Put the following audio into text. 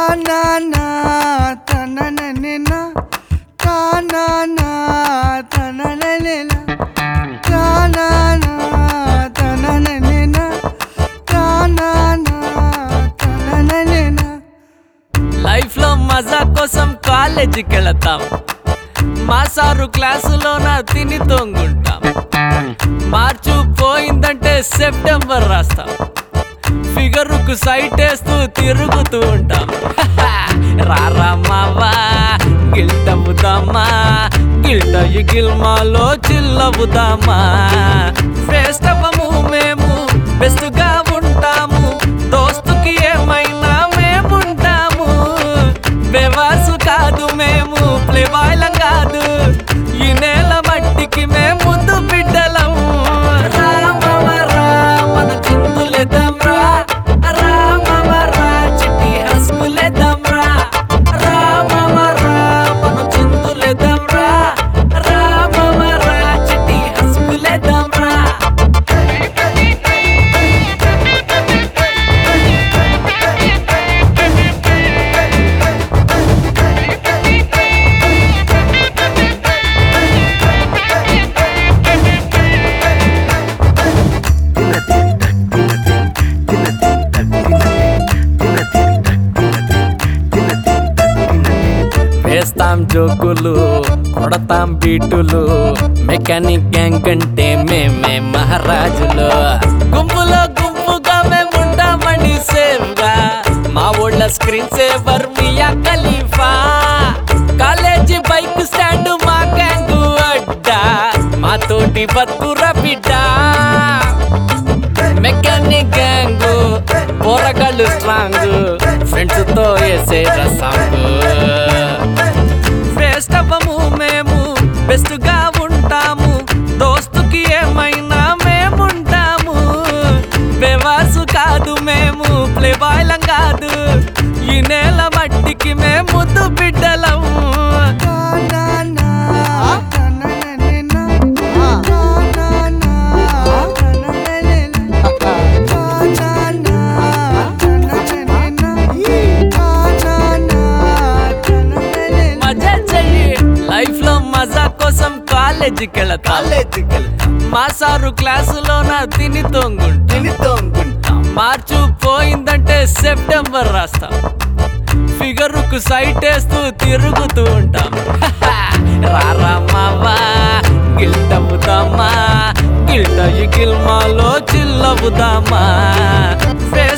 తానా తననన తానా తననన తానా తననన తానా తననన life లో మజా కోసం కాలేజీకి వెళతాం మా సారు క్లాసులోన తిని తొంగుంటాం మార్చు పోయిందంటే సెప్టెంబర్ రాస్తాం ఫిగరుకు సైట్ వేస్తూ తిరుగుతూ ఉంటాం రారా మావా గిల్టవుదామా గిల్టయి గిల్మాలో చిల్లవుదామా వేస్ట్ అవ్వము మేము బెస్ట్ గా ఉంటాము దోస్తుకి ఏమైనా మేముంటాము బెవాసు కాదు మేము ప్లేబాయ్లం కాదు ఈ నేల మట్టికి మేము ముద్దు బిడ్డలం రామవ రా, మన చిందులేద్దాం రా. రామవ రా, చిట్టి హస్కులేద్దాం రా. రామవ రా, మన చిందులేద్దాం రా. రామవ రా, చిట్టి హస్కులేద్దాం రా. వేస్తాం జోకులు కొడతాం బీటులు మెకానిక్ గ్యాంగ్ అంటే మేమే మహారాజులు గుంపులో గుంపుగా మేముంటామని సేవ్గా మా ఊళ్ళ screen saver Mia Khalifa college bike stand మా గ్యాంగ్ అడ్డా మా తోటి బతుకుర బిడ్డ మెకానిక్ గ్యాంగ్ పోరగాళ్ళు స్ట్రాంగ్ ఫ్రెండ్స్ తో వేసే రసాంగ్ వేస్ట్ అవ్వము మేము బెస్ట్ గా ఉంటాము దోస్తుకి ఏమైనా మేముంటాము బెవాసు కాదు మేము ప్లేబాయ్లం కాదు ఈ నేల మట్టికి మేము ముద్దు బిడ్డలం తానా తననన తానా తననన తానా తననన తానా తననన మజా చెయ్యి లైఫ్ లో మజా కోసం కాలేజీకి వెళతాం మా సారు క్లాసులోన తిని తొంగుంటాం మార్చు పోయిందంటే సెప్టెంబర్ రాస్తాం ఫిగరుకు సైట్ వేస్తూ తిరుగుతూ ఉంటాం రారా మావా గిల్టవుదామా గిల్టయి గిల్మాలో చిల్లవుదామా ఫేస్